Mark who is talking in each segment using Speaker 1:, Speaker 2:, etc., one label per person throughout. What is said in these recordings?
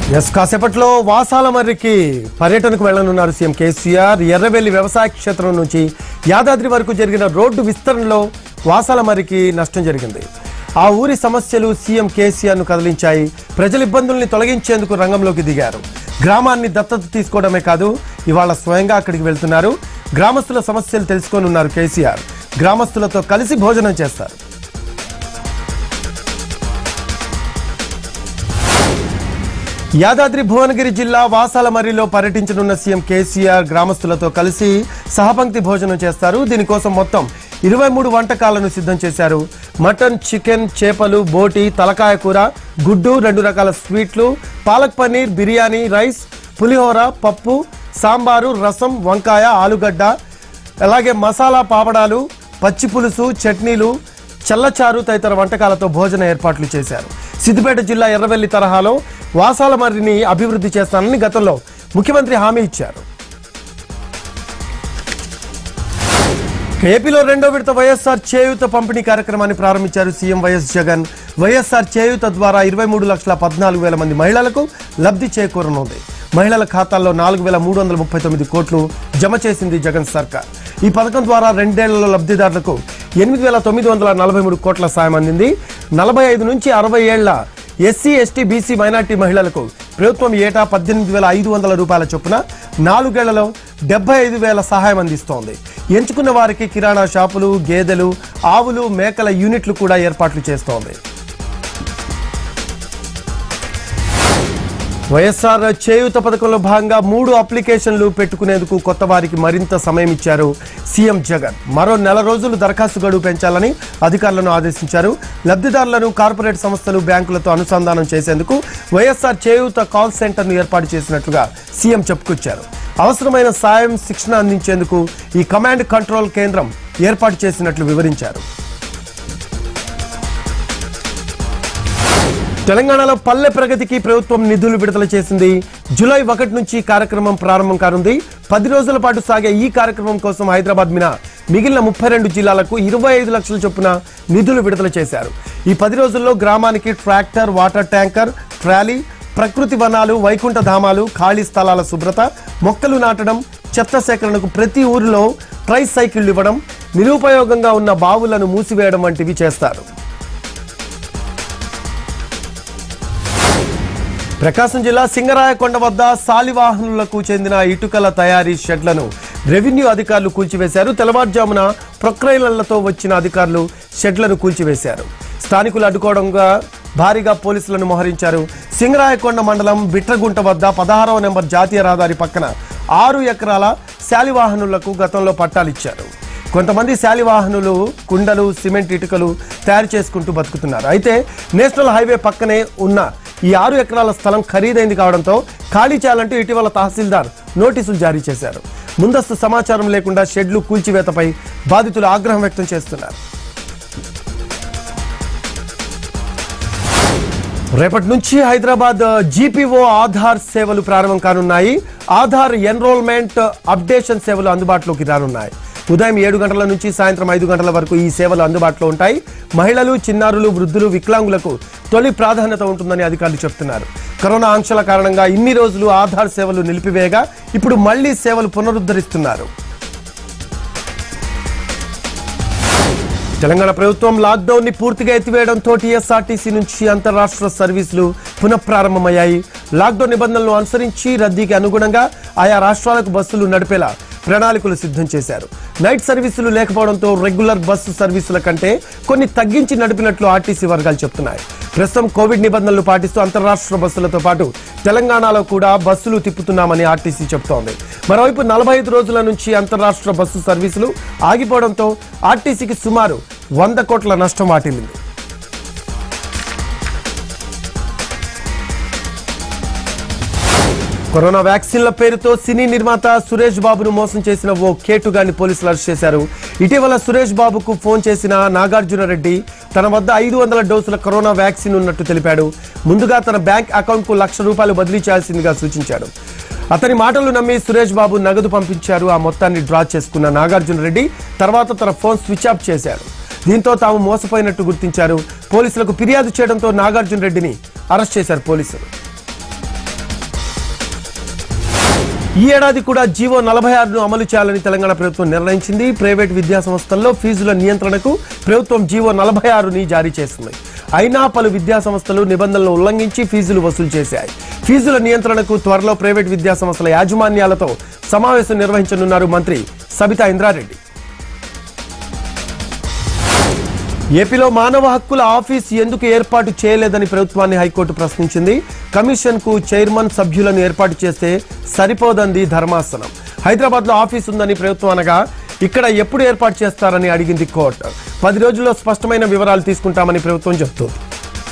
Speaker 1: yes కాసేపట్లో వాసాల మర్రికి పర్యటనకు వెళ్లనున్నారు CM KCR Erravelli వ్యవసాయ క్షేత్రం నుంచి యాదాద్రి వరకు జరిగిన రోడ్డు విస్తరణలో వాసాల మర్రికి నష్టం జరిగింది ఆ ఊరి సమస్యలు సీఎం కేసీఆర్ ను కదిలించాయి ప్రజల ఇబ్బందుల్ని తొలగించేందుకు రంగంలోకి దిగారు గ్రామాన్ని దత్తత తీసుకోవడమే కాదు ఇవాళ స్వయంగా అక్కడికి వెళ్తున్నారు గ్రామస్తుల సమస్యలు తెలుసుకోనున్నారు కేసీఆర్ గ్రామస్తులతో కలిసి భోజనం చేస్తారు యాదాద్రి భువనగిరి జిల్లా వాసాలమర్రిలో పర్యటించనున్న సీఎం కేసీఆర్ గ్రామస్తులతో కలిసి సహపంక్తి భోజనం చేస్తారు దీనికోసం మొత్తం ఇరవై మూడు వంటకాలను సిద్ధం చేశారు మటన్ చికెన్ చేపలు బోటి తలకాయ కూర గుడ్డు రెండు రకాల స్వీట్లు పాలక్ పన్నీర్ బిర్యానీ రైస్ పులిహోర పప్పు సాంబారు రసం వంకాయ ఆలుగడ్డ అలాగే మసాలా పాపడాలు పచ్చి పులుసు చట్నీలు చల్లచారు తదితర వంటకాలతో భోజన ఏర్పాట్లు చేశారు సిద్దిపేట జిల్లా ఎర్రవెల్లి తరహాలో వాసాల మర్రిని అభివృద్ధి చేస్తానని గతంలో ముఖ్యమంత్రి హామీ ఇచ్చారు ఏపీలో రెండో విడత వైఎస్ఆర్ చేయూత పంపిణీ కార్యక్రమాన్ని ప్రారంభించారు సీఎం వైఎస్ జగన్ వైఎస్ఆర్ చేయూత ద్వారా ఇరవై మూడు లక్షల పద్నాలుగు వేల మంది మహిళలకు లబ్ధి చేకూరనుంది మహిళల ఖాతాల్లో నాలుగు వేల మూడు వందల ముప్పై తొమ్మిది కోట్లు జమ చేసింది జగన్ సర్కార్ ఈ పథకం ద్వారా రెండేళ్లలో లబ్ధిదారులకు ఎనిమిది వేల తొమ్మిది వందల నలభై మూడు కోట్ల సాయం అందింది నలభై ఐదు నుంచి అరవై ఏళ్ల ఎస్సీ ఎస్టీ బీసీ మైనార్టీ మహిళలకు ప్రభుత్వం ఏటా పద్దెనిమిది వేల ఐదు వందల రూపాయల చొప్పున నాలుగేళ్లలో డెబ్బై ఐదు వేల సహాయం అందిస్తోంది ఎంచుకున్న వారికి కిరాణా షాపులు గేదెలు ఆవులు మేకల యూనిట్లు కూడా ఏర్పాట్లు చేస్తోంది వైఎస్ఆర్ చేయూత పథకంలో భాగంగా మూడు అప్లికేషన్లు పెట్టుకునేందుకు కొత్త వారికి మరింత సమయం ఇచ్చారు సీఎం జగన్ మరో నెల రోజులు దరఖాస్తు గడువు పెంచాలని అధికారులను ఆదేశించారు లబ్ధిదారులను కార్పొరేట్ సంస్థలు బ్యాంకులతో అనుసంధానం చేసేందుకు వైఎస్ఆర్ చేయూత కాల్ సెంటర్ను ఏర్పాటు చేసినట్లుగా సీఎం చెప్పుకొచ్చారు అవసరమైన సాయం శిక్షణ అందించేందుకు ఈ కమాండ్ కంట్రోల్ కేంద్రం ఏర్పాటు చేసినట్లు వివరించారు తెలంగాణలో పల్లె ప్రగతికి ప్రభుత్వం నిధులు విడుదల చేసింది జూలై ఒకటి నుంచి ఈ కార్యక్రమం ప్రారంభం కానుంది పది రోజుల పాటు సాగే ఈ కార్యక్రమం కోసం హైదరాబాద్ మిన మిగిలిన ముప్పై రెండు జిల్లాలకు ఇరవై ఐదు లక్షల చొప్పున నిధులు విడుదల చేశారు ఈ పది రోజుల్లో గ్రామానికి ట్రాక్టర్ వాటర్ ట్యాంకర్ ట్రాలీ ప్రకృతి వనాలు వైకుంఠ ధామాలు ఖాళీ స్థలాల శుభ్రత మొక్కలు నాటడం చెత్త సేకరణకు ప్రతి ఊరిలో ట్రై సైకిళ్లు ఇవ్వడం నిరుపయోగంగా ఉన్న బావులను మూసివేయడం వంటివి చేస్తారు ప్రకాశం జిల్లా సింగరాయకొండ వద్ద సాలివాహనులకు చెందిన ఇటుకల తయారీ షెడ్లను రెవెన్యూ అధికారులు కూల్చివేశారు తెల్లవారుజామున ప్రొక్రైలతో వచ్చిన అధికారులు షెడ్లను కూల్చివేశారు స్థానికులు అడ్డుకోవడంగా భారీగా పోలీసులను మోహరించారు సింగరాయకొండ మండలం బిట్రగుంట వద్ద పదహారవ నెంబర్ జాతీయ రహదారి పక్కన ఆరు ఎకరాల శాలివాహనులకు గతంలో పట్టాలిచ్చారు కొంతమంది శాలివాహనులు కుండలు సిమెంట్ ఇటుకలు తయారు చేసుకుంటూ బతుకుతున్నారు అయితే నేషనల్ హైవే పక్కనే ఉన్న ఈ ఆరు ఎకరాల స్థలం ఖరీదైంది కావడంతో ఖాళీ చేయాలంటూ ఇటీవల తహసీల్దార్ నోటీసులు జారీ చేశారు ముందస్తు సమాచారం లేకుండా షెడ్లు కూల్చివేతపై బాధితులు ఆగ్రహం వ్యక్తం చేస్తున్నారు రేపటి నుంచి హైదరాబాద్ జీపీఓ ఆధార్ సేవలు ప్రారంభం కానున్నాయి ఆధార్ ఎన్రోల్మెంట్ అప్డేషన్ సేవలు అందుబాటులోకి రానున్నాయి ఉదయం ఏడు గంటల నుంచి సాయంత్రం ఐదు గంటల వరకు ఈ సేవలు అందుబాటులో ఉంటాయి మహిళలు చిన్నారులు వృద్ధులు వికలాంగులకు తొలి ప్రాధాన్యత ఉంటుందని అధికారులు చెప్తున్నారు కరోనా ఆంక్షల కారణంగా ఇన్ని రోజులు ఆధార్ సేవలు నిలిపివేయగా ఇప్పుడు మళ్లీ సేవలు పునరుద్ధరిస్తున్నారు తెలంగాణ ప్రభుత్వం లాక్డౌన్ ని పూర్తిగా ఎత్తివేయడంతో టీఎస్ఆర్టీసీ నుంచి అంతరాష్ట్ర సర్వీసులు పునఃప్రారంభమయ్యాయి లాక్డౌన్ నిబంధనలను అనుసరించి రద్దీకి అనుగుణంగా ఆయా రాష్ట్రాలకు బస్సులు నడిపేలా ప్రణాళికలు సిద్ధం చేశారు నైట్ సర్వీసులు లేకపోవడంతో రెగ్యులర్ బస్సు సర్వీసుల కంటే కొన్ని తగ్గించి నడిపినట్లు ఆర్టీసీ వర్గాలు చెప్తున్నాయి ప్రస్తుతం కోవిడ్ నిబంధనలు పాటిస్తూ అంతరాష్ట్ర బస్సులతో పాటు తెలంగాణలో కూడా బస్సులు తిప్పుతున్నామని ఆర్టీసీ చెబుతోంది మరోవైపు నలభై ఐదు రోజుల నుంచి అంతరాష్ట్ర బస్సు సర్వీసులు ఆగిపోవడంతో ఆర్టీసీకి సుమారు వంద కోట్ల నష్టం వాటిల్లింది కరోనా వ్యాక్సిన్ల పేరుతో సినీ నిర్మాత సురేష్ బాబును మోసం చేసిన ఓ కేటుగాన్ని పోలీసులు అరెస్ట్ చేశారు ఇటీవల సురేష్ బాబుకు ఫోన్ చేసిన నాగార్జున రెడ్డి తన వద్ద ఐదు వందల డోసుల కరోనా వ్యాక్సిన్ ఉన్నట్టు తెలిపాడు ముందుగా తన బ్యాంక్ అకౌంట్కు లక్ష రూపాయలు బదిలీ చేయాల్సిందిగా సూచించాడు అతని మాటలు నమ్మి సురేష్ బాబు నగదు పంపించారు ఆ మొత్తాన్ని డ్రా చేసుకున్న నాగార్జున రెడ్డి తర్వాత తన ఫోన్ స్విచ్ ఆఫ్ చేశారు దీంతో తాము మోసపోయినట్టు గుర్తించారు పోలీసులకు ఫిర్యాదు చేయడంతో నాగార్జున రెడ్డిని అరెస్ట్ చేశారు పోలీసులు ఈ ఏడాది కూడా జీవో నలభై ఆరును అమలు చేయాలని తెలంగాణ ప్రభుత్వం నిర్ణయించింది ప్రైవేట్ విద్యా సంస్థల్లో ఫీజుల నియంత్రణకు ప్రభుత్వం జీవో నలభై ఆరుని జారీ చేస్తుంది అయినా పలు విద్యా సంస్థలు నిబంధనలు ఉల్లంఘించి ఫీజులు వసూలు చేశాయి ఫీజుల నియంత్రణకు త్వరలో ప్రైవేట్ విద్యా సంస్థల యాజమాన్యాలతో సమావేశం నిర్వహించనున్నారు మంత్రి సబితా ఇంద్రారెడ్డి ఏపీలో మానవ హక్కుల ఆఫీస్ ఎందుకు ఏర్పాటు చేయలేదని ప్రభుత్వాన్ని హైకోర్టు ప్రశ్నించింది కమిషన్ కు చైర్మన్ సభ్యులను ఏర్పాటు చేస్తే సరిపోదంది ధర్మాసనం హైదరాబాద్ లో ఆఫీస్ ఉందని ప్రభుత్వం అనగా ఇక్కడ ఎప్పుడు ఏర్పాటు చేస్తారని అడిగింది కోర్టు పది రోజుల్లో స్పష్టమైన వివరాలు తీసుకుంటామని ప్రభుత్వం చెబుతోంది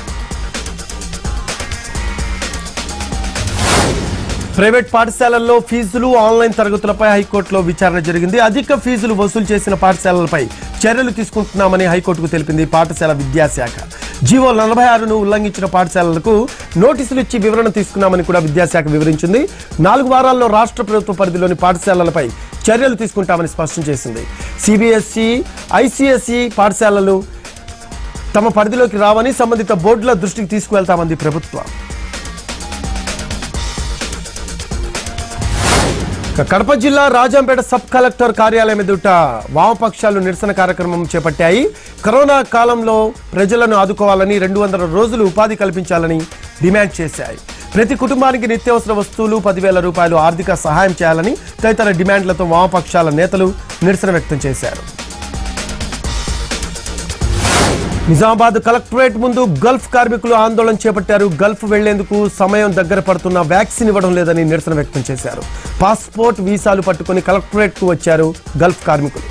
Speaker 1: ప్రైవేట్ పాఠశాలల్లో ఫీజులు ఆన్లైన్ తరగతులపై హైకోర్టులో విచారణ జరిగింది అధిక ఫీజులు వసూలు చేసిన పాఠశాలలపై చర్యలు తీసుకుంటున్నామని హైకోర్టుకు తెలిపింది పాఠశాల విద్యాశాఖ జీవో నలభై ఆరును ఉల్లంఘించిన పాఠశాలలకు నోటీసులు ఇచ్చి వివరణ తీసుకున్నామని కూడా విద్యాశాఖ వివరించింది నాలుగు వారాల్లో రాష్ట్ర ప్రభుత్వ పరిధిలోని పాఠశాలలపై చర్యలు తీసుకుంటామని స్పష్టం చేసింది సిబిఎస్ఈ ఐసిఎస్ఈ పాఠశాలలు తమ పరిధిలోకి రావని సంబంధిత బోర్డుల దృష్టికి తీసుకువెళ్తామంది ప్రభుత్వం ఇక కడప జిల్లా రాజంపేట సబ్ కలెక్టర్ కార్యాలయం ఎదుట వామపక్షాలు నిరసన కార్యక్రమం చేపట్టాయి కరోనా కాలంలో ప్రజలను ఆదుకోవాలని రెండు వందల రోజులు ఉపాధి కల్పించాలని డిమాండ్ చేశాయి ప్రతి కుటుంబానికి నిత్యావసర వస్తువులు పదివేల రూపాయలు ఆర్థిక సహాయం చేయాలని తదితర డిమాండ్లతో వామపక్షాల నేతలు నిరసన వ్యక్తం చేశారు నిజామాబాద్ కలెక్టరేట్ ముందు గల్ఫ్ కార్మికులు ఆందోళన చేపట్టారు గల్ఫ్ వెళ్లేందుకు సమయం దగ్గర పడుతున్న వ్యాక్సిన్ ఇవ్వడం లేదని నిరసన వ్యక్తం చేశారు పాస్పోర్ట్ వీసాలు పట్టుకుని కలెక్టరేట్ కు వచ్చారు గల్ఫ్ కార్మికులు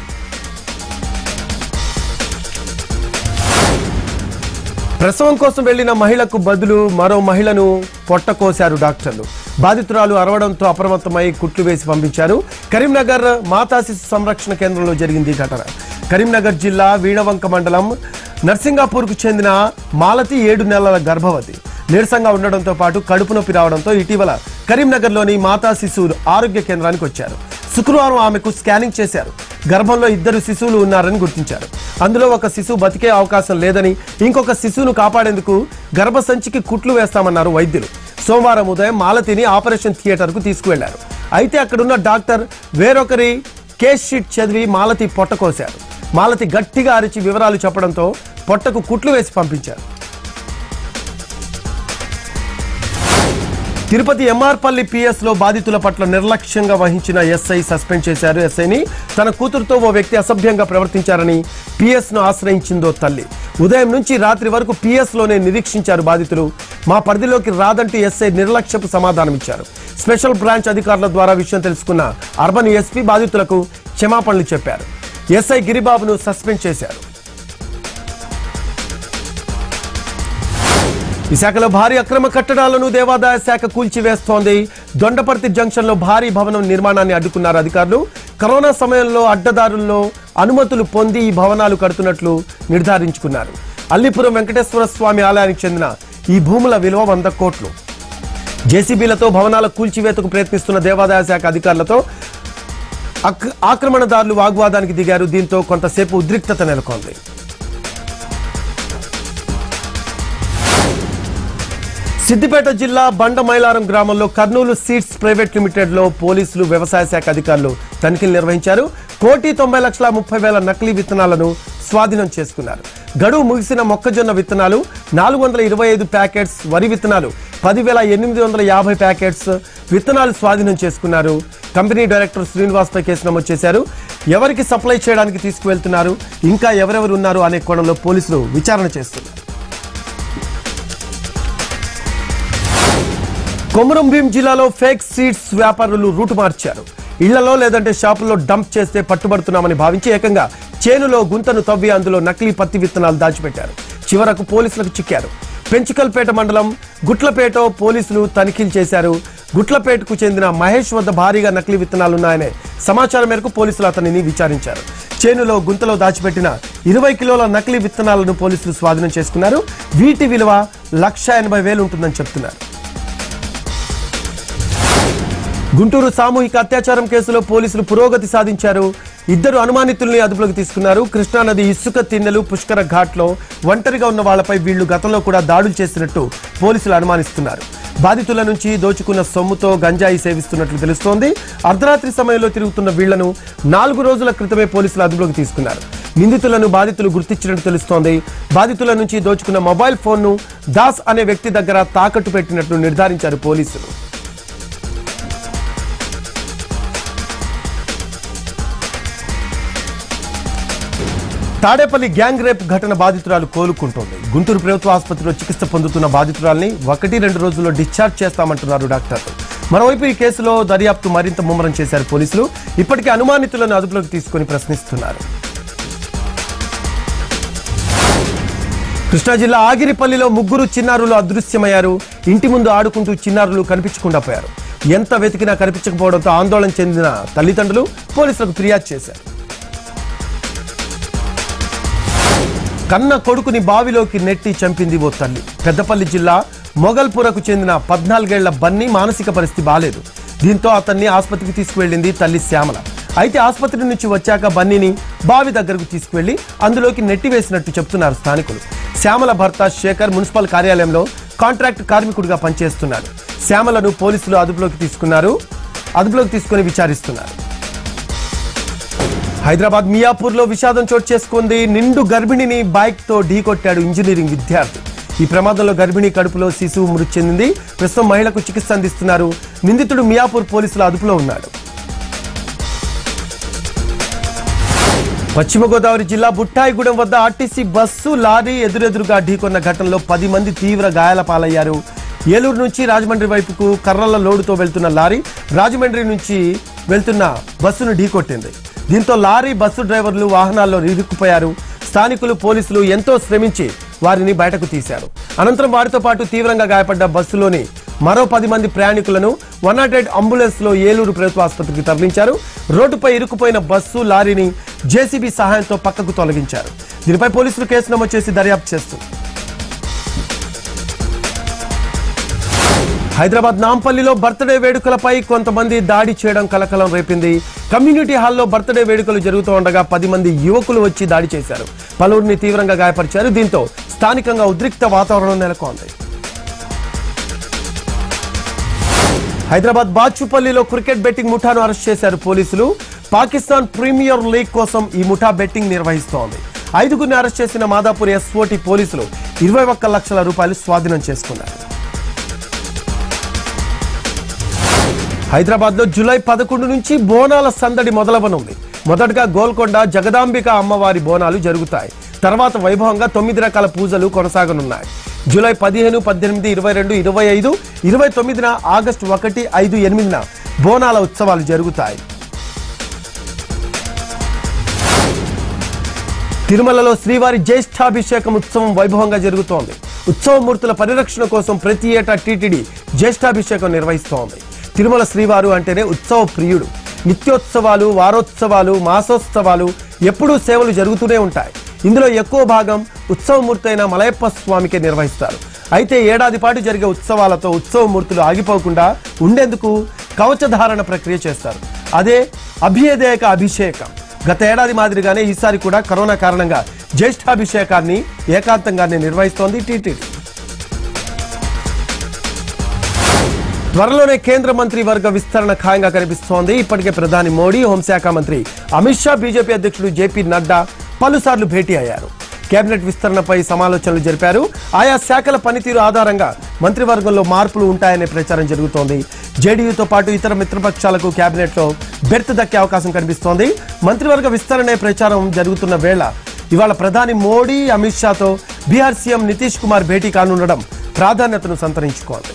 Speaker 1: ప్రసవం కోసం వెళ్లిన మహిళకు బదులు మరో మహిళను పొట్ట కోశారు డాక్టర్లు బాధితురాలు అరవడంతో అప్రమత్తమై కుట్లు వేసి పంపించారు కరీంనగర్ మాతా శిశు సంరక్షణ కేంద్రంలో జరిగింది ఈ ఘటన కరీంనగర్ జిల్లా వీణవంక మండలం నర్సింగాపూర్కు చెందిన మాలతి ఏడు నెలల గర్భవతి నీరసంగా ఉండడంతో పాటు కడుపు నొప్పి రావడంతో ఇటీవల కరీంనగర్లోని మాతా శిశువులు ఆరోగ్య కేంద్రానికి వచ్చారు శుక్రవారం ఆమెకు స్కానింగ్ చేశారు గర్భంలో ఇద్దరు శిశువులు ఉన్నారని గుర్తించారు అందులో ఒక శిశువు బతికే అవకాశం లేదని ఇంకొక శిశువును కాపాడేందుకు గర్భసంచికి కుట్లు వేస్తామన్నారు వైద్యులు సోమవారం ఉదయం మాలతిని ఆపరేషన్ థియేటర్కు తీసుకువెళ్లారు అయితే అక్కడున్న డాక్టర్ వేరొకరి కేస్ షీట్ చదివి మాలతి పొట్ట కోశారు మాలతి గట్టిగా అరిచి వివరాలు చెప్పడంతో పొట్టకు కుట్లు వేసి పంపించారు తిరుపతి ఎంఆర్పల్లి పిఎస్ లో బాధితుల పట్ల నిర్లక్ష్యంగా వహించిన ఎస్ఐ సస్పెండ్ చేశారు ఎస్ఐని తన కూతురుతో ఓ వ్యక్తి అసభ్యంగా ప్రవర్తించారని పిఎస్ ను ఆశ్రయించిందో తల్లి ఉదయం నుంచి రాత్రి వరకు పిఎస్ లోనే నిరీక్షించారు బాధితులు మా పరిధిలోకి రాదంటూ ఎస్ఐ నిర్లక్ష్యపు సమాధానమిచ్చారు స్పెషల్ బ్రాంచ్ అధికారుల ద్వారా విషయం తెలుసుకున్న అర్బన్ ఎస్పీ బాధితులకు క్షమాపణలు చెప్పారు ఎస్ఐ గిరిబాబును సస్పెండ్ చేశారు విశాఖలో భారీ అక్రమ కట్టడాలను దేవాదాయ శాఖ కూల్చివేస్తోంది దొండపర్తి జంక్షన్ లో భారీ భవనం నిర్మాణాన్ని అడ్డుకున్నారు అధికారులు కరోనా సమయంలో అడ్డదారుల్లో అనుమతులు పొంది ఈ భవనాలు కడుతున్నట్లు నిర్ధారించుకున్నారు అల్లిపురం వెంకటేశ్వర స్వామి ఆలయానికి చెందిన ఈ భూముల విలువ వంద కోట్లు జేసీబీలతో భవనాల కూల్చివేతకు ప్రయత్నిస్తున్న దేవాదాయ శాఖ అధికారులతో అక్- ఆక్రమణదారులు వాగ్వాదానికి దిగారు దీంతో కొంతసేపు ఉద్రిక్తత నెలకొంది సిద్దిపేట జిల్లా బండమైలారం గ్రామంలో కర్నూలు సీడ్స్ ప్రైవేట్ లిమిటెడ్ లో పోలీసులు వ్యవసాయ శాఖ అధికారులు తనిఖీలు నిర్వహించారు కోటి తొంభై లక్షల ముప్పై వేల నకిలీ విత్తనాలను స్వాధీనం చేసుకున్నారు గడువు ముగిసిన మొక్కజొన్న విత్తనాలు నాలుగు వందల ఇరవై ఐదు ప్యాకెట్స్ వరి విత్తనాలు పదివేల ఎనిమిది వందల యాభై ప్యాకెట్స్ విత్తనాలు స్వాధీనం చేసుకున్నారు కంపెనీ డైరెక్టర్ శ్రీనివాస్ పై కేసు నమోదు చేశారు ఎవరికి సప్లై చేయడానికి తీసుకువెళ్తున్నారు ఇంకా ఎవరెవరు ఉన్నారు అనే కోణంలో పోలీసులు విచారణ చేస్తున్నారు కొమరం భీం జిల్లాలో ఫేక్ సీడ్స్ వ్యాపారులు రూటు మార్చారు ఇళ్లలో లేదంటే షాపుల్లో డంప్ చేస్తే పట్టుబడుతున్నామని భావించి ఏకంగా చేనులో గుంతను తవ్వి అందులో నకిలీ పత్తి విత్తనాలు దాచిపెట్టారు చివరకు పోలీసులకు చిక్కారు పెంచుకల్పేట మండలం గుట్లపేట పోలీసులు తనిఖీలు చేశారు గుట్లపేటకు చెందిన మహేష్ వద్ద భారీగా నకిలీ విత్తనాలున్నాయనే సమాచారం మేరకు పోలీసులు అతనిని విచారించారు చేనులో గుంతలో దాచిపెట్టిన ఇరవై కిలోల నకిలీ విత్తనాలను పోలీసులు స్వాధీనం చేసుకున్నారు వీటి విలువ లక్ష ఎనభై వేలు ఉంటుందని చెప్తున్నారు గుంటూరు సామూహిక అత్యాచారం కేసులో పోలీసులు పురోగతి సాధించారు ఇద్దరు అనుమానితుల్ని అదుపులోకి తీసుకున్నారు కృష్ణానది ఇసుక తిన్నెలు పుష్కర ఘాట్లో ఒంటరిగా ఉన్న వాళ్లపై వీళ్లు గతంలో కూడా దాడులు చేసినట్టు పోలీసులు అనుమానిస్తున్నారు బాధితుల నుంచి దోచుకున్న సొమ్ముతో గంజాయి సేవిస్తున్నట్లు తెలుస్తోంది అర్ధరాత్రి సమయంలో తిరుగుతున్న వీళ్లను నాలుగు రోజుల క్రితమే పోలీసులు అదుపులోకి తీసుకున్నారు నిందితులను బాధితులు గుర్తించినట్టు తెలుస్తోంది బాధితుల నుంచి దోచుకున్న మొబైల్ ఫోన్ను దాస్ అనే వ్యక్తి దగ్గర తాకట్టు పెట్టినట్లు నిర్ధారించారు పోలీసులు తాడేపల్లి గ్యాంగ్ రేప్ ఘటన బాధితురాలు కోలుకుంటోంది గుంటూరు ప్రభుత్వ ఆసుపత్రిలో చికిత్స పొందుతున్న బాధితురాల్ని ఒకటి రెండు రోజుల్లో డిశ్చార్జ్ చేస్తామంటున్నారు డాక్టర్లు మరోవైపు ఈ కేసులో దర్యాప్తు మరింత ముమ్మరం చేశారు పోలీసులు ఇప్పటికే అనుమానితులను అదుపులోకి తీసుకుని ప్రశ్నిస్తున్నారు కృష్ణా జిల్లా ఆగిరిపల్లిలో ముగ్గురు చిన్నారులు అదృశ్యమయ్యారు ఇంటి ముందు ఆడుకుంటూ చిన్నారులు కనిపించకుండా పోయారు ఎంత వెతికినా కనిపించకపోవడంతో ఆందోళన చెందిన తల్లిదండ్రులు పోలీసులకు ఫిర్యాదు చేశారు కన్న కొడుకుని బావిలోకి నెట్టి చంపింది ఓ తల్లి పెద్దపల్లి జిల్లా మొగల్పురకు చెందిన పద్నాలుగేళ్ల బన్నీ మానసిక పరిస్థితి బాలేదు దీంతో అతన్ని ఆసుపత్రికి తీసుకువెళ్ళింది తల్లి శ్యామల అయితే ఆసుపత్రి నుంచి వచ్చాక బన్నీని బావి దగ్గరకు తీసుకువెళ్లి అందులోకి నెట్టివేసినట్టు చెప్తున్నారు స్థానికులు శ్యామల భర్త శేఖర్ మున్సిపల్ కార్యాలయంలో కాంట్రాక్ట్ కార్మికుడిగా పనిచేస్తున్నాడు శ్యామలను పోలీసులు అదుపులోకి తీసుకున్నారు అదుపులోకి తీసుకుని విచారిస్తున్నారు హైదరాబాద్ మియాపూర్లో విషాదం చోటు చేసుకుంది నిండు గర్భిణిని బైక్ తో ఢీకొట్టాడు ఇంజనీరింగ్ విద్యార్థి ఈ ప్రమాదంలో గర్భిణి కడుపులో శిశువు మృతి చెందింది ప్రస్తుతం మహిళకు చికిత్స అందిస్తున్నారు నిందితుడు మియాపూర్ పోలీసుల అదుపులో ఉన్నాడు పశ్చిమ గోదావరి జిల్లా బుట్టాయిగూడెం వద్ద ఆర్టీసీ బస్సు లారీ ఎదురెదురుగా ఢీకొన్న ఘటనలో పది మంది తీవ్ర గాయాల పాలయ్యారు ఏలూరు నుంచి రాజమండ్రి వైపుకు కర్రల లోడుతో వెళ్తున్న లారీ రాజమండ్రి నుంచి వెళ్తున్న బస్సును ఢీకొట్టింది దీంతో లారీ బస్సు డ్రైవర్లు వాహనాల్లో ఇరుక్కుపోయారు స్థానికులు పోలీసులు ఎంతో శ్రమించి వారిని బయటకు తీశారు అనంతరం వారితో పాటు తీవ్రంగా గాయపడ్డ బస్సులోని మరో పది మంది ప్రయాణికులను వన్ నాట్ ఎయిట్ అంబులెన్స్ లో ఏలూరు ప్రభుత్వ ఆసుపత్రికి తరలించారు రోడ్డుపై ఇరుక్కుపోయిన బస్సు లారీని జేసీబీ సహాయంతో పక్కకు తొలగించారు దీనిపై పోలీసులు కేసు నమోదు చేసి దర్యాప్తు చేస్తున్నారు హైదరాబాద్ నాంపల్లిలో బర్త్డే వేడుకలపై కొంతమంది దాడి చేయడం కలకలం రేపింది కమ్యూనిటీ హాల్లో బర్త్డే వేడుకలు జరుగుతూ ఉండగా పది మంది యువకులు వచ్చి దాడి చేశారు పలువురిని తీవ్రంగా గాయపరిచారు దీంతో స్థానికంగా ఉద్రిక్త వాతావరణం నెలకొంది హైదరాబాద్ బాచుపల్లిలో క్రికెట్ బెట్టింగ్ ముఠాను అరెస్ట్ చేశారు పోలీసులు పాకిస్తాన్ ప్రీమియర్ లీగ్ కోసం ఈ ముఠా బెట్టింగ్ నిర్వహిస్తోంది ఐదుగురిని అరెస్ట్ చేసిన మాదాపూర్ ఎస్ఓటి పోలీసులు ఇరవై ఒక్క లక్షల రూపాయలు స్వాధీనం చేసుకున్నారు హైదరాబాద్ లో జూలై పదకొండు నుంచి బోనాల సందడి మొదలవనుంది మొదటగా గోల్కొండ జగదాంబిక అమ్మవారి బోనాలు జరుగుతాయి తర్వాత వైభవంగా తొమ్మిది రకాల పూజలు కొనసాగనున్నాయి జూలై పదిహేను పద్దెనిమిది ఇరవై రెండు ఇరవై ఐదు ఇరవై తొమ్మిదిన ఆగస్టు ఒకటి ఐదు ఎనిమిదిన బోనాల ఉత్సవాలు జరుగుతాయి తిరుమలలో శ్రీవారి జ్యేష్ఠాభిషేకం ఉత్సవం వైభవంగా జరుగుతోంది ఉత్సవమూర్తుల పరిరక్షణ కోసం ప్రతి ఏటా టీటీడీ జ్యేష్ఠాభిషేకం నిర్వహిస్తోంది తిరుమల శ్రీవారు అంటేనే ఉత్సవ ప్రియుడు నిత్యోత్సవాలు వారోత్సవాలు మాసోత్సవాలు ఎప్పుడూ సేవలు జరుగుతూనే ఉంటాయి ఇందులో ఎక్కువ భాగం ఉత్సవమూర్తైన మలయప్ప స్వామికే నిర్వహిస్తారు అయితే ఏడాది పాటు జరిగే ఉత్సవాలతో ఉత్సవమూర్తులు ఆగిపోకుండా ఉండేందుకు కవచధారణ ప్రక్రియ చేస్తారు అదే అభియదేక అభిషేకం గత ఏడాది మాదిరిగానే ఈసారి కూడా కరోనా కారణంగా జ్యేష్ఠాభిషేకాన్ని ఏకాంతంగానే నిర్వహిస్తోంది టీటీడీ త్వరలోనే కేంద్ర మంత్రి వర్గ విస్తరణ ఖాయంగా కనిపిస్తోంది ఇప్పటికే ప్రధాని మోడీ హోంశాఖ మంత్రి అమిత్ షా బీజేపీ అధ్యక్షుడు జేపీ నడ్డా పలుసార్లు భేటీ అయ్యారు కేబినెట్ విస్తరణపై సమాలోచనలు జరిపారు ఆయా శాఖల పనితీరు ఆధారంగా మంత్రివర్గంలో మార్పులు ఉంటాయనే ప్రచారం జరుగుతోంది జేడీయూతో పాటు ఇతర మిత్రపక్షాలకు కేబినెట్లో బెర్త్ దక్కే అవకాశం కనిపిస్తోంది మంత్రివర్గ విస్తరణే ప్రచారం జరుగుతున్న వేళ ఇవాళ ప్రధాని మోడీ అమిత్ షాతో బీహార్ సీఎం నితీష్ కుమార్ భేటీ కానుండడం ప్రాధాన్యతను సంతరించుకోవాలి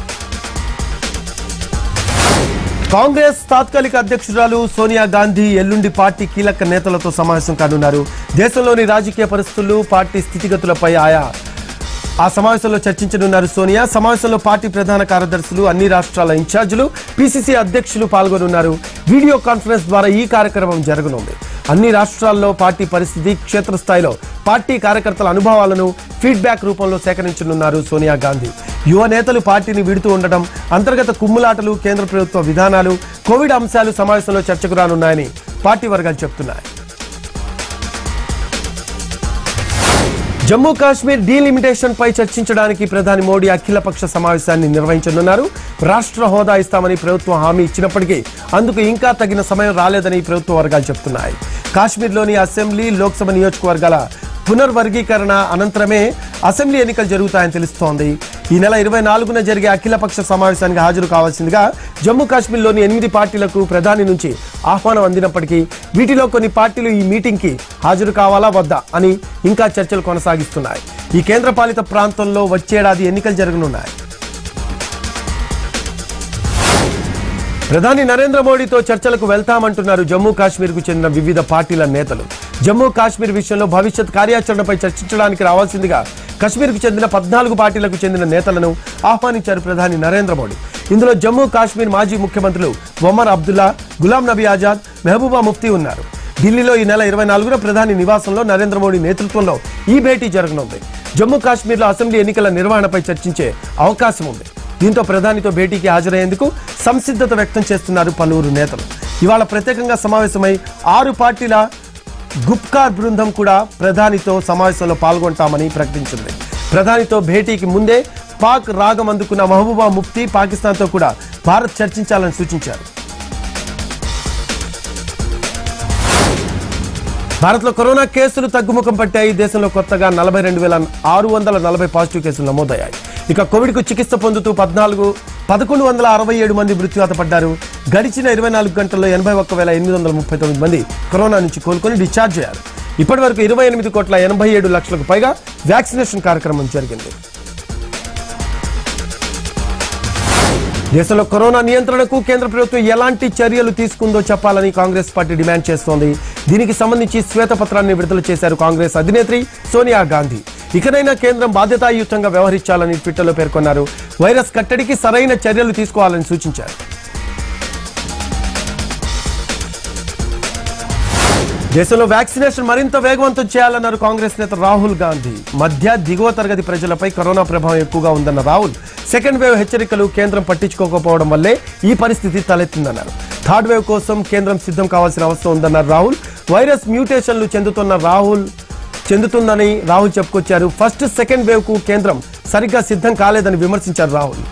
Speaker 1: కాంగ్రెస్ తాత్కాలిక అధ్యక్షురాలు సోనియా గాంధీ ఎల్లుండి పార్టీ కీలక నేతలతో సమావేశం కానున్నారు దేశంలోని రాజకీయ పరిస్థితులు పార్టీ స్థితిగతులపై ఆయా ఆ సమావేశంలో చర్చించనున్నారు సోనియా సమావేశంలో పార్టీ ప్రధాన కార్యదర్శులు అన్ని రాష్ట్రాల ఇన్ఛార్జీలు పిసిసి అధ్యక్షులు పాల్గొనున్నారు వీడియో కాన్ఫరెన్స్ ద్వారా ఈ కార్యక్రమం జరగనుంది అన్ని రాష్ట్రాల్లో పార్టీ పరిస్థితి క్షేత్రస్థాయిలో పార్టీ కార్యకర్తల అనుభవాలను ఫీడ్బ్యాక్ రూపంలో సేకరించనున్నారు సోనియా గాంధీ యువ నేతలు పార్టీని విడుతూ ఉండటం అంతర్గత కుమ్ములాటలు కేంద్ర ప్రభుత్వ విధానాలు కోవిడ్ అంశాలు సమావేశంలో చర్చకు రానున్నాయని పార్టీ వర్గాలు చెప్తున్నాయి జమ్మూ కాశ్మీర్ డీలిమిటేషన్ పై చర్చించడానికి ప్రధాని మోడీ అఖిలపక్ష సమావేశాన్ని నిర్వహించనున్నారు రాష్ట్ర హోదా ఇస్తామని ప్రభుత్వం హామీ ఇచ్చినప్పటికీ అందుకు ఇంకా తగిన సమయం రాలేదని ప్రభుత్వ వర్గాలు చెబుతున్నాయి కాశ్మీర్లోని అసెంబ్లీ లోక్సభ నియోజకవర్గాల పునర్వర్గీకరణ అనంతరమే అసెంబ్లీ ఎన్నికలు జరుగుతాయని తెలుస్తోంది ఈ నెల ఇరవై నాలుగున జరిగే అఖిలపక్ష సమావేశానికి హాజరు కావాల్సిందిగా జమ్మూ కాశ్మీర్లోని ఎనిమిది పార్టీలకు ప్రధాని నుంచి ఆహ్వానం అందినప్పటికీ వీటిలో కొన్ని పార్టీలు ఈ మీటింగ్కి హాజరు కావాలా వద్దా అని ఇంకా చర్చలు కొనసాగిస్తున్నాయి ఈ కేంద్రపాలిత ప్రాంతంలో వచ్చేడాది ఎన్నికలు జరగనున్నాయి ప్రధాని నరేంద్ర మోడీతో చర్చలకు వెళ్తామంటున్నారు జమ్మూ కాశ్మీర్కు చెందిన వివిధ పార్టీల నేతలు జమ్మూ కాశ్మీర్ విషయంలో భవిష్యత్ కార్యాచరణపై చర్చించడానికి రావాల్సిందిగా కశ్మీర్కు చెందిన పద్నాలుగు పార్టీలకు చెందిన నేతలను ఆహ్వానించారు ప్రధాని నరేంద్ర మోడీ ఇందులో జమ్మూ కాశ్మీర్ మాజీ ముఖ్యమంత్రులు ఒమర్ అబ్దుల్లా గులాం నబీ ఆజాద్ మెహబూబా ముఫ్తీ ఉన్నారు ఢిల్లీలో ఈ నెల ఇరవై నాలుగున ప్రధాని నివాసంలో నరేంద్ర మోడీ నేతృత్వంలో ఈ భేటీ జరగనుంది జమ్మూ కాశ్మీర్లో అసెంబ్లీ ఎన్నికల నిర్వహణపై చర్చించే అవకాశం ఉంది దీంతో ప్రధానితో భేటీకి హాజరయ్యేందుకు సంసిద్ధత వ్యక్తం చేస్తున్నారు పలువురు నేతలు ఇవాళ ప్రత్యేకంగా సమావేశమై ఆరు పార్టీల గుప్కార్ బృందం కూడా ప్రధానితో సమావేశంలో పాల్గొంటామని ప్రకటించింది ప్రధానితో భేటీకి ముందే పాక్ రాగం అందుకున్న మహబూబా ముఫ్తీ పాకిస్తాన్తో కూడా భారత్ చర్చించాలని సూచించారు భారత్లో కరోనా కేసులు తగ్గుముఖం పట్టాయి దేశంలో కొత్తగా నలభై రెండు వేల ఆరు వందల నలభై పాజిటివ్ కేసులు నమోదయ్యాయి ఇక కోవిడ్కు చికిత్స పొందుతూ పద్నాలుగు పదకొండు వందల అరవై ఏడు మంది మృత్యువాత పడ్డారు గడిచిన ఇరవై నాలుగు గంటల్లో ఎనభై ఒక్క వేల ఎనిమిది వందల ముప్పై తొమ్మిది మంది కరోనా నుంచి కోలుకొని డిశ్చార్జ్ అయ్యారు ఇప్పటి వరకు ఇరవై ఎనిమిది కోట్ల ఎనభై ఏడు లక్షలకు పైగా వ్యాక్సినేషన్ కార్యక్రమం జరిగింది దేశంలో కరోనా నియంత్రణకు కేంద్ర ప్రభుత్వం ఎలాంటి చర్యలు తీసుకుందో చెప్పాలని కాంగ్రెస్ పార్టీ డిమాండ్ చేస్తోంది దీనికి సంబంధించి శ్వేతపత్రాన్ని విడుదల చేశారు కాంగ్రెస్ అధినేత్రి సోనియా గాంధీ ఇకనైనా కేంద్రం బాధ్యతాయుతంగా వ్యవహరించాలని ట్విట్టర్లో పేర్కొన్నారు వైరస్ కట్టడికి సరైన చర్యలు తీసుకోవాలని సూచించారు దేశంలో వ్యాక్సినేషన్ మరింత వేగవంతం చేయాలన్నారు కాంగ్రెస్ నేత రాహుల్ గాంధీ మధ్య దిగువ తరగతి ప్రజలపై కరోనా ప్రభావం ఎక్కువగా ఉందన్న రాహుల్ సెకండ్ వేవ్ హెచ్చరికలు కేంద్రం పట్టించుకోకపోవడం వల్లే ఈ పరిస్థితి తలెత్తిందన్నారు థర్డ్ వేవ్ కోసం కేంద్రం సిద్ధం కావాల్సిన అవసరం ఉందన్నారు రాహుల్ వైరస్ మ్యూటేషన్లు చెందుతున్న రాహుల్ చెందుతుందని రాహుల్ చెప్పుకొచ్చారు ఫస్ట్ సెకండ్ వేవ్ కు కేంద్రం సరిగ్గా సిద్ధం కాలేదని విమర్శించారు రాహుల్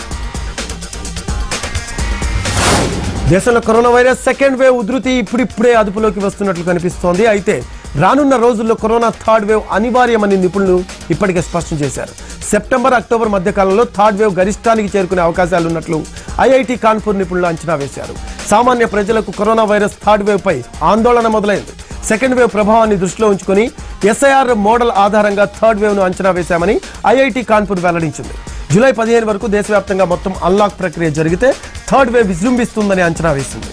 Speaker 1: దేశంలో కరోనా వైరస్ సెకండ్ వేవ్ ఉధృతి ఇప్పుడిప్పుడే అదుపులోకి వస్తున్నట్లు కనిపిస్తోంది అయితే రానున్న రోజుల్లో కరోనా థర్డ్ వేవ్ అనివార్యమని నిపుణులు ఇప్పటికే స్పష్టం చేశారు సెప్టెంబర్ అక్టోబర్ మధ్య కాలంలో థర్డ్ వేవ్ గరిష్టానికి చేరుకునే అవకాశాలున్నట్లు ఐఐటి కాన్పూర్ నిపుణులు అంచనా వేశారు సామాన్య ప్రజలకు కరోనా వైరస్ థర్డ్ వేవ్ పై ఆందోళన మొదలైంది సెకండ్ వేవ్ ప్రభావాన్ని దృష్టిలో ఉంచుకొని ఎస్ఐఆర్ మోడల్ ఆధారంగా థర్డ్ వేవ్ ను అంచనా వేశామని ఐఐటి కాన్పూర్ వెల్లడించింది జూలై పదిహేను వరకు దేశవ్యాప్తంగా మొత్తం అన్లాక్ ప్రక్రియ జరిగితే థర్డ్ వేవ్ విజృంభిస్తుందని అంచనా వేసింది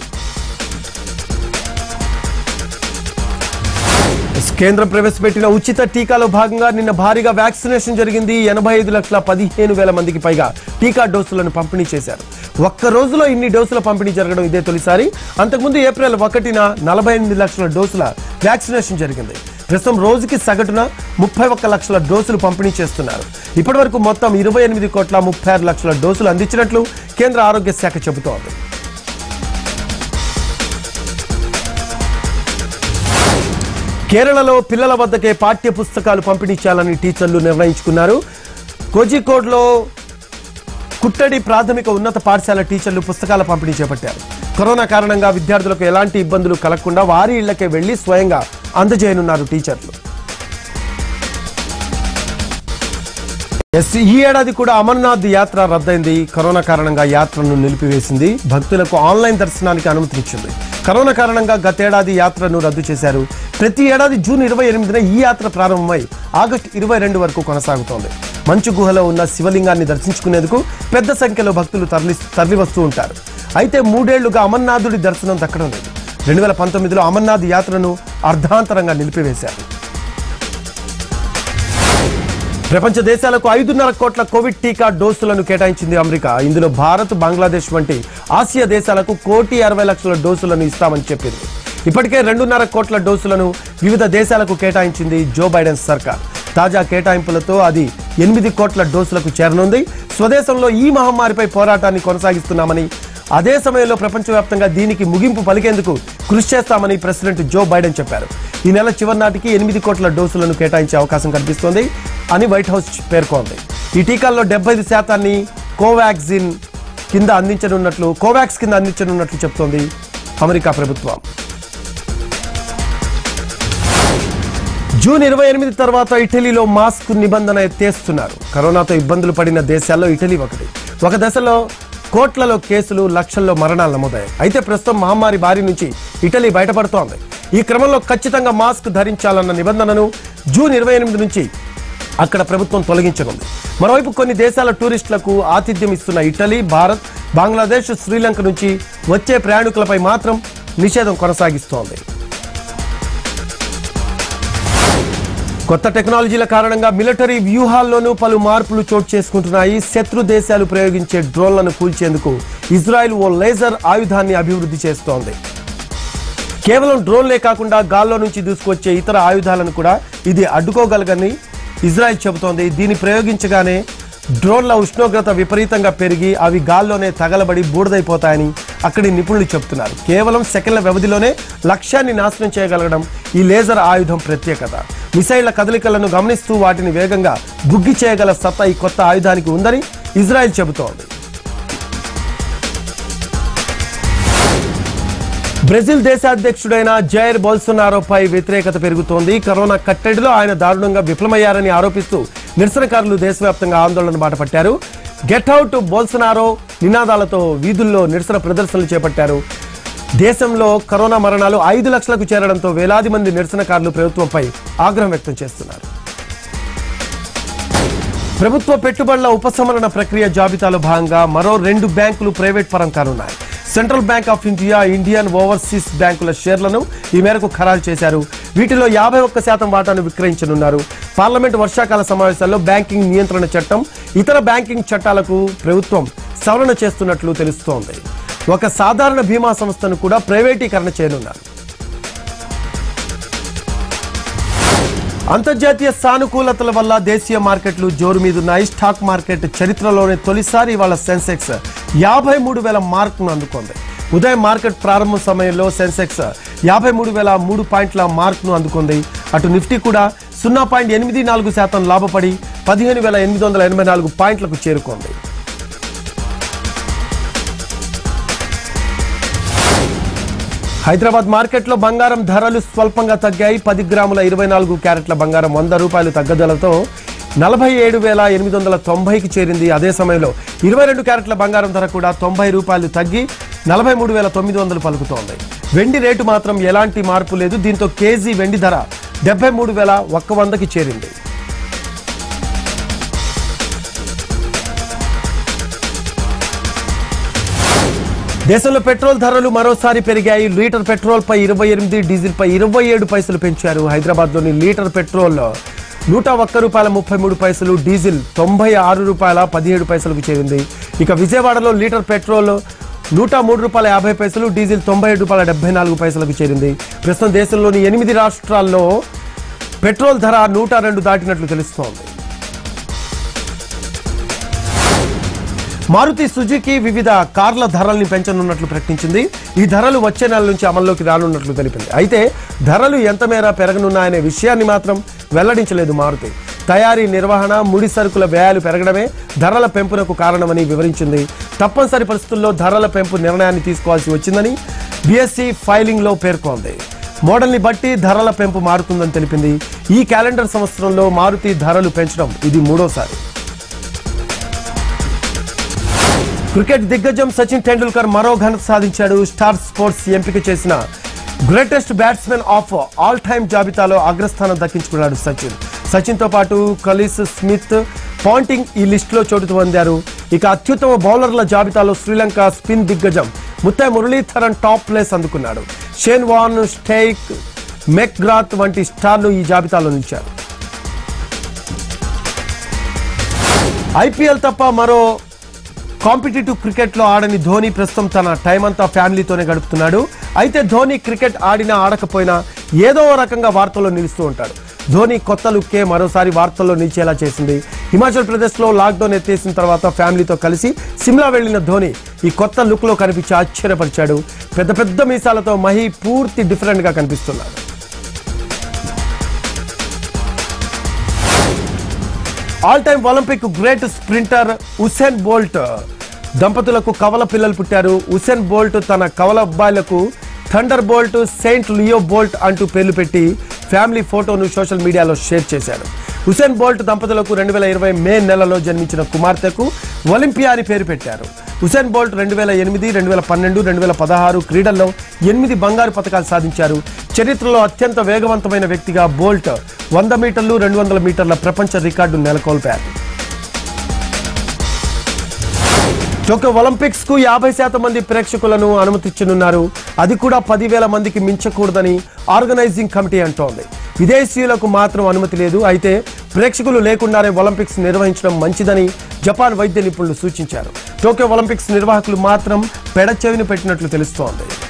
Speaker 1: కేంద్రం ప్రవేశపెట్టిన ఉచిత టీకాలో భాగంగా నిన్న భారీగా వ్యాక్సినేషన్ జరిగింది ఎనభై ఐదు లక్షల పదిహేను వేల మందికి పైగా టీకా డోసులను పంపిణీ చేశారు ఒక్క రోజులో ఇన్ని డోసుల పంపిణీ జరగడం ఇదే తొలిసారి అంతకుముందు ఏప్రిల్ ఒకటిన నలభై ఎనిమిది లక్షల డోసుల వ్యాక్సినేషన్ జరిగింది ప్రస్తుతం రోజుకి సగటున ముప్పై ఒక్క లక్షల డోసులు పంపిణీ చేస్తున్నారు ఇప్పటి వరకు మొత్తం ఇరవై ఎనిమిది కోట్ల ముప్పై ఆరు లక్షల డోసులు అందించినట్లు కేంద్ర ఆరోగ్య శాఖ చెబుతోంది కేరళలో పిల్లల వద్దకే పాఠ్య పుస్తకాలు పంపిణీ చేయాలని టీచర్లు నిర్ణయించుకున్నారు కోజికోడ్లో కుట్టడి ప్రాథమిక ఉన్నత పాఠశాల టీచర్లు పుస్తకాల పంపిణీ చేపట్టారు కరోనా కారణంగా విద్యార్థులకు ఎలాంటి ఇబ్బందులు కలగకుండా వారి ఇళ్లకే వెళ్లి స్వయంగా అందజేయనున్నారు టీచర్లు ఎస్ ఈ ఏడాది కూడా అమర్నాథ్ యాత్ర రద్దయింది కరోనా కారణంగా యాత్రను నిలిపివేసింది భక్తులకు ఆన్లైన్ దర్శనానికి అనుమతినిచ్చింది కరోనా కారణంగా గతేడాది యాత్రను రద్దు చేశారు ప్రతి ఏడాది జూన్ ఇరవై ఎనిమిదిన ఈ యాత్ర ప్రారంభమై ఆగస్టు ఇరవై రెండు వరకు కొనసాగుతోంది మంచు గుహలో ఉన్న శివలింగాన్ని దర్శించుకునేందుకు పెద్ద సంఖ్యలో భక్తులు తరలి తరలివస్తూ ఉంటారు అయితే మూడేళ్లుగా అమర్నాథుడి దర్శనం దక్కడం లేదు రెండు వేల పంతొమ్మిదిలో అమర్నాథ్ యాత్రను అర్ధాంతరంగా నిలిపివేశారు ప్రపంచ దేశాలకు ఐదున్నర కోట్ల కోవిడ్ టీకా డోసులను కేటాయించింది అమెరికా ఇందులో భారత్ బంగ్లాదేశ్ వంటి ఆసియా దేశాలకు కోటి అరవై లక్షల డోసులను ఇస్తామని చెప్పింది ఇప్పటికే రెండున్నర కోట్ల డోసులను వివిధ దేశాలకు కేటాయించింది జో బైడెన్ సర్కార్ తాజా కేటాయింపులతో అది ఎనిమిది కోట్ల డోసులకు చేరనుంది స్వదేశంలో ఈ మహమ్మారిపై పోరాటాన్ని కొనసాగిస్తున్నామని అదే సమయంలో ప్రపంచవ్యాప్తంగా దీనికి ముగింపు పలికేందుకు కృషి చేస్తామని ప్రెసిడెంట్ జో బైడెన్ చెప్పారు ఈ నెల చివరి నాటికి ఎనిమిది కోట్ల డోసులను కేటాయించే అవకాశం కనిపిస్తోంది అని వైట్ హౌస్ పేర్కొంది ఈ టీకాల్లో డెబ్బై ఐదు శాతాన్ని కోవాక్సిన్ కింద అందించనున్నట్లు కోవాక్స్ కింద అందించనున్నట్లు చెప్తోంది అమెరికా ప్రభుత్వం జూన్ ఇరవై ఎనిమిది తర్వాత ఇటలీలో మాస్క్ నిబంధన ఎత్తేస్తున్నారు కరోనాతో ఇబ్బందులు పడిన దేశాల్లో ఇటలీ ఒకటి ఒక దశలో కోట్లలో కేసులు లక్షల్లో మరణాలు నమోదయ్యాయి అయితే ప్రస్తుతం మహమ్మారి బారి నుంచి ఇటలీ బయటపడుతోంది ఈ క్రమంలో ఖచ్చితంగా మాస్క్ ధరించాలన్న నిబంధనను జూన్ ఇరవై ఎనిమిది నుంచి అక్కడ ప్రభుత్వం తొలగించనుంది మరోవైపు కొన్ని దేశాల టూరిస్టులకు ఆతిథ్యం ఇస్తున్న ఇటలీ భారత్ బంగ్లాదేశ్ శ్రీలంక నుంచి వచ్చే ప్రయాణికులపై మాత్రం నిషేధం కొనసాగిస్తోంది కొత్త టెక్నాలజీల కారణంగా మిలిటరీ వ్యూహాల్లోనూ పలు మార్పులు చోటు చేసుకుంటున్నాయి శత్రు దేశాలు ప్రయోగించే డ్రోన్లను కూల్చేందుకు ఇజ్రాయెల్ ఓ లేజర్ ఆయుధాన్ని అభివృద్ధి చేస్తోంది కేవలం డ్రోన్లే కాకుండా గాల్లో నుంచి దూసుకొచ్చే ఇతర ఆయుధాలను కూడా ఇది అడ్డుకోగలగని ఇజ్రాయెల్ చెబుతోంది దీన్ని ప్రయోగించగానే డ్రోన్ల ఉష్ణోగ్రత విపరీతంగా పెరిగి అవి గాల్లోనే తగలబడి బూడిదైపోతాయని అక్కడి నిపుణులు చెబుతున్నారు కేవలం సెకండ్ల వ్యవధిలోనే లక్ష్యాన్ని నాశనం చేయగలగడం ఈ లేజర్ ఆయుధం ప్రత్యేకత మిసైళ్ల కదలికలను గమనిస్తూ వాటిని వేగంగా గుగ్గి చేయగల సత్తా ఈ కొత్త ఆయుధానికి ఉందని ఇజ్రాయెల్ చెబుతోంది బ్రెజిల్ దేశాధ్యక్షుడైన జైర్ బోల్సొనారోపై వ్యతిరేకత పెరుగుతోంది కరోనా కట్టడిలో ఆయన దారుణంగా విఫలమయ్యారని ఆరోపిస్తూ నిరసనకారులు దేశవ్యాప్తంగా ఆందోళన బాటపట్టారు గెట్ అవుట్ బోల్సొనారో నినాదాలతో వీధుల్లో నిరసన ప్రదర్శనలు చేపట్టారు దేశంలో కరోనా మరణాలు ఐదు లక్షలకు చేరడంతో వేలాది మంది నిరసనకారులు ప్రభుత్వంపై ఆగ్రహం వ్యక్తం చేస్తున్నారు ప్రభుత్వ పెట్టుబడుల ఉపసంహరణ ప్రక్రియ జాబితాలో భాగంగా మరో రెండు బ్యాంకులు ప్రైవేట్ పరం కానున్నాయి Central Bank of India Indian Overseas బ్యాంకుల షేర్లను ఈ మేరకు ఖరారు చేశారు వీటిలో యాభై ఒక్క శాతం వాటాను విక్రయించనున్నారు పార్లమెంట్ వర్షాకాల సమావేశాల్లో బ్యాంకింగ్ నియంత్రణ చట్టం ఇతర బ్యాంకింగ్ చట్టాలకు ప్రభుత్వం సవరణ చేస్తున్నట్లు తెలుస్తోంది ఒక సాధారణ బీమా సంస్థను కూడా ప్రైవేటీకరణ చేయనున్నారు అంతర్జాతీయ సానుకూలతల వల్ల దేశీయ మార్కెట్లు జోరు మీదున్నాయి స్టాక్ మార్కెట్ చరిత్రలోనే తొలిసారి వాళ్ళ సెన్సెక్స్ యాభై మూడు వేల మార్కును అందుకుంది ఉదయం మార్కెట్ ప్రారంభం సమయంలో సెన్సెక్స్ యాభై మూడు వేల మూడు పాయింట్ల మార్కును అందుకుంది అటు నిఫ్టీ కూడా సున్నా పాయింట్ ఎనిమిది నాలుగు శాతం లాభపడి పదిహేను వేల ఎనిమిది వందల ఎనభై నాలుగు పాయింట్లకు చేరుకుంది హైదరాబాద్ మార్కెట్లో బంగారం ధరలు స్వల్పంగా తగ్గాయి పది గ్రాముల ఇరవై నాలుగు క్యారెట్ల బంగారం వంద రూపాయలు తగ్గదలతో నలభై ఏడు వేల ఎనిమిది వందల తొంభైకి చేరింది అదే సమయంలో ఇరవై రెండు క్యారెట్ల బంగారం ధర కూడా తొంభై రూపాయలు తగ్గి నలభై మూడు వేల తొమ్మిది వందలు పలుకుతోంది వెండి రేటు మాత్రం ఎలాంటి మార్పు లేదు దీంతో కేజీ వెండి ధర డెబ్బై మూడు వేల ఒక్క వందకి చేరింది దేశంలో పెట్రోల్ ధరలు మరోసారి పెరిగాయి లీటర్ పెట్రోల్ పై ఇరవై ఎనిమిది డీజిల్ పై ఇరవై ఏడు పైసలు పెంచారు హైదరాబాద్ లోని లీటర్ పెట్రోల్ నూట ఒక్క రూపాయల ముప్పై మూడు పైసలు డీజిల్ తొంభై ఆరు రూపాయల పదిహేడు పైసలకు చేరింది ఇక విజయవాడలో లీటర్ పెట్రోల్ నూట మూడు రూపాయల యాభై పైసలు డీజిల్ తొంభై ఏడు రూపాయల డెబ్బై నాలుగు పైసలకు చేరింది ప్రస్తుతం దేశంలోని ఎనిమిది రాష్ట్రాల్లో పెట్రోల్ ధర నూట రెండు దాటినట్లు తెలుస్తోంది మారుతి సుజుకి వివిధ కార్ల ధరల్ని పెంచనున్నట్లు ప్రకటించింది ఈ ధరలు వచ్చే నెల నుంచి అమల్లోకి రానున్నట్లు తెలిపింది అయితే ధరలు ఎంత మేర పెరగనున్నాయనే విషయాన్ని మాత్రం వెల్లడించలేదు మారుతి తయారీ నిర్వహణ ముడి సరుకుల వ్యయాలు పెరగడమే ధరల పెంపునకు కారణమని వివరించింది తప్పనిసరి పరిస్థితుల్లో ధరల పెంపు నిర్ణయాన్ని తీసుకోవాల్సి వచ్చిందని బీఎస్సీ ఫైలింగ్లో పేర్కొంది మోడల్ని బట్టి ధరల పెంపు మారుతుందని తెలిపింది ఈ క్యాలెండర్ సంవత్సరంలో మారుతి ధరలు పెంచడం ఇది మూడోసారి క్రికెట్ దిగ్గజం సచిన్ టెండూల్కర్ మరో ఘనత సాధించాడు స్టార్ స్పోర్ట్స్ ఎంపిక చేసిన greatest batsmen of all time జాబితాలో అగ్రస్థానం దక్కించుకున్నాడు సచిన్ సచిన్ తో పాటు కలిస్ స్మిత్ పాంటింగ్ ఈ లిస్టులో చోటు పొందారు ఇక అత్యుత్తమ బౌలర్ల జాబితాలో శ్రీలంక స్పిన్ దిగ్గజం ముత్తై మురళీధరన్ టాప్ ప్లేస్ అందుకున్నాడు షేన్ వాన్ స్టేక్ మెక్గ్రాత్ వంటి స్టార్లు ఈ జాబితాలో నిలిచారు ఐపీఎల్ తప్ప మరో కాంపిటేటివ్ క్రికెట్లో ఆడని ధోని ప్రస్తుతం తన టైం అంతా ఫ్యామిలీతోనే గడుపుతున్నాడు అయితే ధోని క్రికెట్ ఆడినా ఆడకపోయినా ఏదో ఓ రకంగా వార్తల్లో నిలుస్తూ ఉంటాడు ధోని కొత్త లుక్కే మరోసారి వార్తల్లో నిలిచేలా చేసింది హిమాచల్ ప్రదేశ్లో లాక్డౌన్ ఎత్తేసిన తర్వాత ఫ్యామిలీతో కలిసి సిమ్లా వెళ్లిన ధోని ఈ కొత్త లుక్లో కనిపించి ఆశ్చర్యపరిచాడు పెద్ద పెద్ద మీసాలతో మహి పూర్తి డిఫరెంట్గా కనిపిస్తున్నాడు all time Olympic great sprinter Usain Bolt దంపతులకు కవల పిల్లలు పుట్టారు ఉసేన్ బోల్ట్ తన కవల అబ్బాయిలకు Thunder Bolt Saint Leo Bolt అంటూ పేర్లు పెట్టి ఫ్యామిలీ ఫోటోను సోషల్ మీడియాలో షేర్ చేశారు హుసేన్ బోల్ట్ దంపతులకు రెండు వేల ఇరవై మే నెలలో జన్మించిన కుమార్తెకు ఒలింపియా అని పేరు పెట్టారు హుసేన్ బోల్ట్ రెండు వేల ఎనిమిది రెండు వేల పన్నెండు రెండు వేల పదహారు క్రీడల్లో ఎనిమిది బంగారు పథకాలు సాధించారు చరిత్రలో అత్యంత వేగవంతమైన వ్యక్తిగా బోల్ట్ వంద మీటర్లు రెండు వందల మీటర్ల ప్రపంచ రికార్డు నెలకొల్పారు టోక్యో ఒలింపిక్స్ కు యాభై శాతం మంది ప్రేక్షకులను అనుమతించనున్నారు అది కూడా పదివేల మందికి మించకూడదని ఆర్గనైజింగ్ కమిటీ అంటోంది విదేశీయులకు మాత్రం అనుమతి లేదు అయితే ప్రేక్షకులు లేకుండానే ఒలింపిక్స్ నిర్వహించడం మంచిదని జపాన్ వైద్య నిపుణులు సూచించారు టోక్యో ఒలింపిక్స్ నిర్వాహకులు మాత్రం పెడచెవిని పెట్టినట్లు తెలుస్తోంది